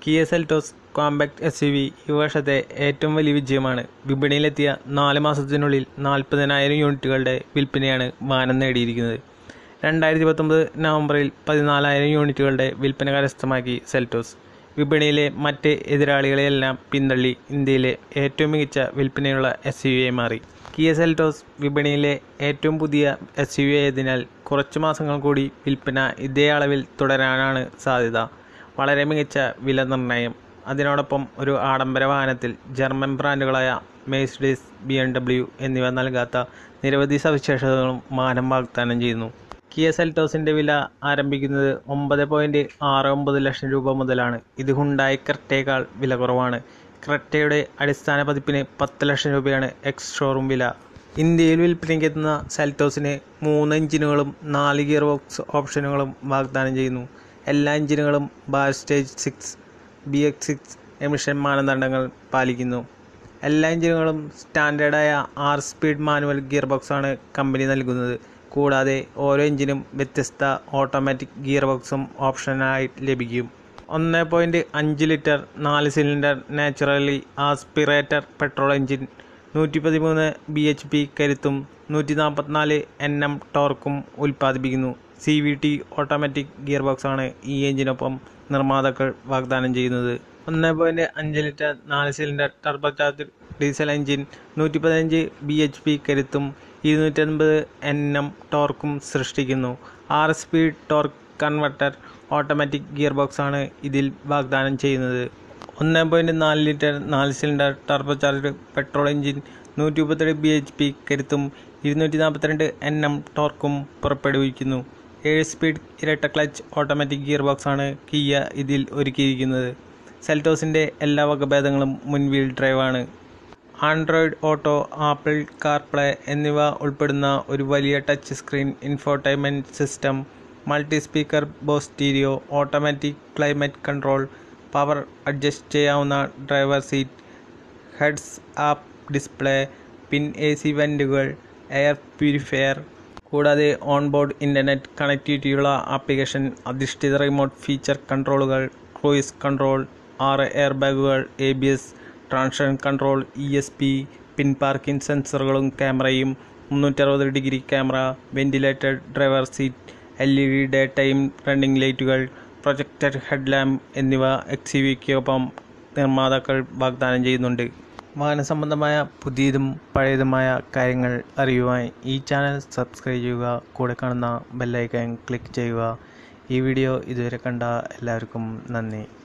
Kia Seltos compact S U V ഈ വർഷത്തെ ഏറ്റവും വലിയ വിജയമാണ് വിപണിയിലെത്തിയ നാല് മാസത്തിനുള്ളിൽ നാൽപ്പതിനായിരം യൂണിറ്റുകളുടെ വിൽപ്പനയാണ് വാനം നേടിയിരിക്കുന്നത് രണ്ടായിരത്തി പത്തൊമ്പത് നവംബറിൽ പതിനാലായിരം യൂണിറ്റുകളുടെ വിൽപ്പന കരസ്ഥമാക്കി സെൽറ്റോസ് വിപണിയിലെ മറ്റ് എതിരാളികളെയെല്ലാം പിന്തള്ളി ഇന്ത്യയിലെ ഏറ്റവും മികച്ച വിൽപ്പനയുള്ള എസ് യു ആയി മാറി കിയ സെൽറ്റോസ് വിപണിയിലെ ഏറ്റവും പുതിയ എസ് യു ആയതിനാൽ കുറച്ച് മാസങ്ങൾ കൂടി വിൽപ്പന ഇതേ അളവിൽ തുടരാനാണ് സാധ്യത വളരെ മികച്ച വില നിർണ്ണയം അതിനോടൊപ്പം ഒരു ആഡംബര വാഹനത്തിൽ ജർമ്മൻ ബ്രാൻഡുകളായ മേഴ്സിഡീസ് ബി എം ഡബ്ല്യു എന്നിവ നൽകാത്ത നിരവധി സവിശേഷതകളും വാഹനം വാഗ്ദാനം ചെയ്യുന്നു കിയ സെൽറ്റോസിൻ്റെ വില ആരംഭിക്കുന്നത് ഒമ്പത് പോയിൻറ്റ് ആറ് ഒമ്പത് ലക്ഷം രൂപ മുതലാണ് ഇത് ഹുണ്ടായി ക്രെറ്റയേക്കാൾ വില കുറവാണ് ക്രെറ്റയുടെ അടിസ്ഥാന പതിപ്പിന് പത്ത് ലക്ഷം രൂപയാണ് എക്സ് ഷോറൂം വില ഇന്ത്യയിൽ വിൽപ്പനയ്ക്കെത്തുന്ന സെൽറ്റോസിന് മൂന്ന് എഞ്ചിനുകളും നാല് ഗിയർ ബോക്സ് ഓപ്ഷനുകളും വാഗ്ദാനം ചെയ്യുന്നു എല്ലാ എഞ്ചിനുകളും ബാർ stage six B X six emission മാനദണ്ഡങ്ങൾ പാലിക്കുന്നു എല്ലാ എഞ്ചിനുകളും സ്റ്റാൻഡേർഡായ ആറ് സ്പീഡ് മാനുവൽ ഗിയർ ബോക്സാണ് കമ്പനി നൽകുന്നത് കൂടാതെ ഓരോ എഞ്ചിനും വ്യത്യസ്ത ഓട്ടോമാറ്റിക് ഗിയർ ബോക്സും ഓപ്ഷനായി ലഭിക്കും ഒന്ന് പോയിൻറ്റ് അഞ്ച് ലിറ്റർ നാല് cylinder naturally aspirator petrol engine നൂറ്റി പതിമൂന്ന് ബി എച്ച് പി കരുത്തും നൂറ്റി നാൽപ്പത്തിനാല് എൻ എം ടോർക്കും ഉൽപ്പാദിപ്പിക്കുന്നു C V T automatic gear ബോക്സാണ് ഈ എഞ്ചിനൊപ്പം നിർമ്മാതാക്കൾ വാഗ്ദാനം ചെയ്യുന്നത് ഒന്ന് പോയിൻറ്റ് അഞ്ച് ലിറ്റർ നാല് cylinder turbo charge diesel engine നൂറ്റി പതിനഞ്ച് ബി എച്ച് പി കരുത്തും ഇരുന്നൂറ്റൻപത് എൻ എം ടോർക്കും സൃഷ്ടിക്കുന്നു ആറ് speed torque converter automatic gear ബോക്സാണ് ഇതിൽ വാഗ്ദാനം ചെയ്യുന്നത് ഒന്ന് പോയിൻറ്റ് നാല് ലിറ്റർ നാല് cylinder turbo charge petrol engine നൂറ്റി മുപ്പത്തേഴ് ബി എച്ച് പി കരുത്തും ഇരുന്നൂറ്റി നാൽപ്പത്തിരണ്ട് എൻ എം ടോർക്കും പുറപ്പെടുവിക്കുന്നു ഏഴ് സ്പീഡ് ഇരട്ട ക്ലച്ച് ഓട്ടോമാറ്റിക് ഗിയർ ബോക്സാണ് കിയ ഇതിൽ ഒരുക്കിയിരിക്കുന്നത് സെൽറ്റോസിൻ്റെ എല്ലാ വകഭേദങ്ങളും മുൻവീൽ ഡ്രൈവാണ് ആൻഡ്രോയിഡ് ഓട്ടോ ആപ്പിൾ കാർപ്ലേ എന്നിവ ഉൾപ്പെടുന്ന ഒരു വലിയ touch screen infotainment system multi speaker Bose stereo automatic climate control power adjust ചെയ്യാവുന്ന driver seat heads up display പിൻ എ സി വെൻറ്റുകൾ എയർ പ്യൂരിഫയർ കൂടാതെ ഓൺബോർഡ് ഇൻ്റർനെറ്റ് കണക്ടിവിറ്റിയുള്ള ആപ്ലിക്കേഷൻ അധിഷ്ഠിത റിമോട്ട് ഫീച്ചർ കൺട്രോളുകൾ ക്രൂയിസ് കൺട്രോൾ ആറ് എയർ ബാഗുകൾ A B S traction control E S P പിൻ പാർക്കിംഗ് സെൻസറുകളും ക്യാമറയും മുന്നൂറ്ററുപത് degree camera ventilated driver seat L E D day time running ലൈറ്റുകൾ പ്രൊജക്ടർ ഹെഡ് ലാമ്പ് എന്നിവ എക്സ് യു വിക്കൊപ്പം നിർമ്മാതാക്കൾ വാഗ്ദാനം ചെയ്യുന്നുണ്ട് വാഹന സംബന്ധമായ പുതിയതും പഴയതുമായ കാര്യങ്ങൾ അറിയുവാൻ ഈ ചാനൽ സബ്സ്ക്രൈബ് ചെയ്യുക കൂടെ കാണുന്ന ബെല്ലൈക്കൺ ക്ലിക്ക് ചെയ്യുക ഈ വീഡിയോ ഇതുവരെ കണ്ട എല്ലാവർക്കും നന്ദി